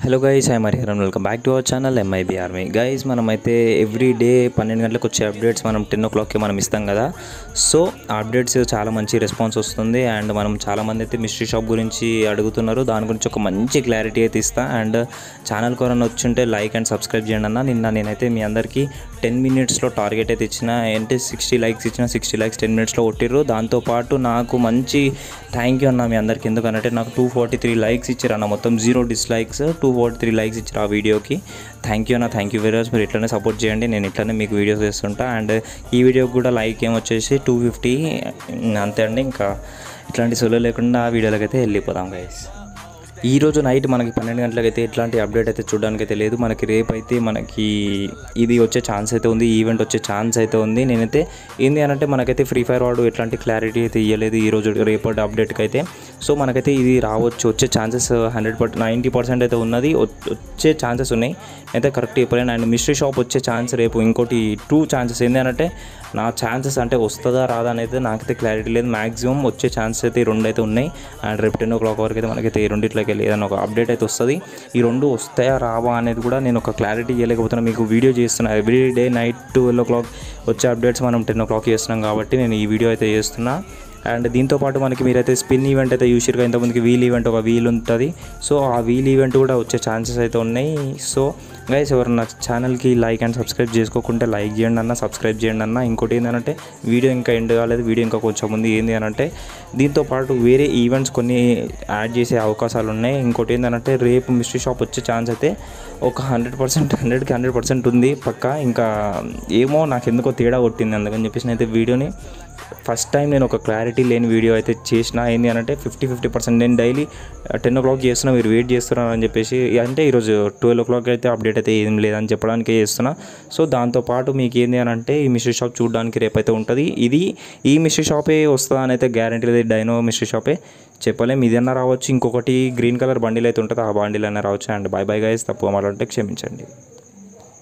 hello guys ఐ మరి హరం welcome back to our channel MIB army guys మనమైతే ఎవ్రీ డే పన్నెండు గంటలకు వచ్చే అప్డేట్స్ మనం టెన్ ఓ క్లాక్కి మనం ఇస్తాం కదా సో ఆ అప్డేట్స్ చాలా మంచి రెస్పాన్స్ వస్తుంది అండ్ మనం చాలామంది అయితే మిస్టరీ షాప్ గురించి అడుగుతున్నారు దాని గురించి ఒక మంచి క్లారిటీ అయితే ఇస్తా అండ్ ఛానల్ ఎవరైనా వచ్చుంటే లైక్ అండ్ సబ్స్క్రైబ్ చేయండి అన్న నిన్న నేనైతే మీ అందరికీ టెన్ మినిట్స్లో టార్గెట్ అయితే ఇచ్చిన అంటే సిక్స్టీ లైక్స్ ఇచ్చిన సిక్స్టీ లైక్స్ టెన్ మినిట్స్లో కొట్టిర్రు దాంతోపాటు నాకు మంచి థ్యాంక్ యూ అన్న మీ అందరికీ ఎందుకంటే నాకు టూ ఫార్టీ త్రీ లైక్స్ ఇచ్చారు అన్న మొత్తం zero dislikes two forty three likes ఇచ్చారు ఆ వీడియోకి థ్యాంక్ యూ అన్న థ్యాంక్ యూ వెరీ మచ్ మీరు ఇట్లనే సపోర్ట్ చేయండి నేను ఇట్లనే మీకు వీడియోస్ చేస్తుంటా అండ్ ఈ వీడియోకి కూడా లైక్ ఏం వచ్చేసి టూ ఫిఫ్టీ అంతే అండి ఇంకా ఇట్లాంటి సొలో లేకుండా ఆ వీడియోలోకి అయితే వెళ్ళిపోదాం గైస్ ఈ రోజు నైట్ మనకి పన్నెండు గంటలకు అయితే ఎట్లాంటి అప్డేట్ అయితే చూడడానికి అయితే లేదు మనకి రేపు అయితే మనకి ఇది వచ్చే ఛాన్స్ అయితే ఉంది ఈవెంట్ వచ్చే ఛాన్స్ అయితే ఉంది నేనైతే ఏంది అని అంటే మనకైతే ఫ్రీ ఫైర్ వాడు ఎట్లాంటి క్లారిటీ అయితే ఇవ్వలేదు ఈ రోజు రేపటి అప్డేట్కి అయితే సో మనకైతే ఇది రావచ్చు వచ్చే chances hundred percent ninety percent అయితే ఉన్నది వచ్- వచ్చే ఛాన్సెస్ ఉన్నాయి అయితే కరెక్ట్ చెప్పలేను అండ్ మిస్టరీ షాప్ వచ్చే ఛాన్స్ రేపు ఇంకోటి టూ ఛాన్సెస్ ఏంటి అంటే నా ఛాన్సెస్ అంటే వస్తుందా రాదా అనేది నాకైతే క్లారిటీ లేదు మాక్సిమం వచ్చే ఛాన్సెస్ అయితే ఈ రెండు అయితే ఉన్నాయి అండ్ రేపు టెన్ ఓ క్లాక్ వరకు అయితే మనకైతే ఈ రెండిట్లోకి వెళ్ళి ఏదైనా ఒక అప్డేట్ అయితే వస్తుంది ఈ రెండు వస్తాయా రావా అనేది కూడా నేను ఒక క్లారిటీ ఇవ్వలేకపోతున్నా మీకు వీడియో చేస్తున్నా every day night twelve o'clock వచ్చే అప్డేట్స్ మనం టెన్ ఓ క్లాక్ చేస్తున్నాం కాబట్టి నేను ఈ వీడియో అయితే చేస్తున్నా అండ్ దీంతో పాటు మనకి మీరైతే స్పిన్ ఈవెంట్ అయితే చూసిరుగా ఇంతమందికి వీల్ ఈవెంట్ ఒక వీల్ ఉంటుంది సో ఆ వీల్ ఈవెంట్ కూడా వచ్చే ఛాన్సెస్ అయితే ఉన్నాయి సో గైస్ ఎవరన్నా ఛానల్కి లైక్ అండ్ సబ్స్క్రైబ్ చేసుకోకుంటే లైక్ చేయండి అన్న సబ్స్క్రైబ్ చేయండి అన్న ఇంకోటి ఏంటంటే వీడియో ఇంకా ఎండ్ కాలేదు వీడియో ఇంకా కొంచెం ఉంది ఏంది అని అంటే దీంతో పాటు వేరే ఈవెంట్స్ కొన్ని యాడ్ చేసే అవకాశాలు ఉన్నాయి ఇంకోటి ఏంటంటే రేపు మిస్టరీ షాప్ వచ్చే ఛాన్స్ అయితే ఒక హండ్రెడ్ పర్సెంట్ హండ్రెడ్కి హండ్రెడ్ పర్సెంట్ ఉంది పక్క ఇంకా ఏమో నాకు ఎందుకో తేడా కొట్టింది అందుకని చెప్పేసి నేనైతే వీడియోని ఫస్ట్ టైం నేను ఒక క్లారిటీ లేని వీడియో అయితే చేసిన ఏంది అని అంటే ఫిఫ్టీ ఫిఫ్టీ పర్సెంట్ నేను డైలీ టెన్ ఓ క్లాక్ చేస్తున్నా మీరు వెయిట్ చేస్తున్నారు అని చెప్పేసి అంటే ఈరోజు ట్వెల్వ్ ఓ క్లాక్ అయితే అప్డేట్ అయితే ఏం లేదని చెప్పడానికి చేస్తున్నా సో దాంతోపాటు మీకు ఏంది అని అంటే ఈ మిస్టరీ షాప్ చూడడానికి రేపైతే ఉంటుంది ఇది ఈ మిస్టరీ షాపే వస్తుందా అని అయితే గ్యారంటీ లేదు డైనో మిస్టరీ షాపే చెప్పలేం ఇదన్నా రావచ్చు ఇంకొకటి గ్రీన్ కలర్ బండిల్ అయితే ఉంటుంది ఆ బండిల్ అయినా రావచ్చు అండ్ బై బై గైస్ తప్పుగా మాట్లాడితే క్షమించండి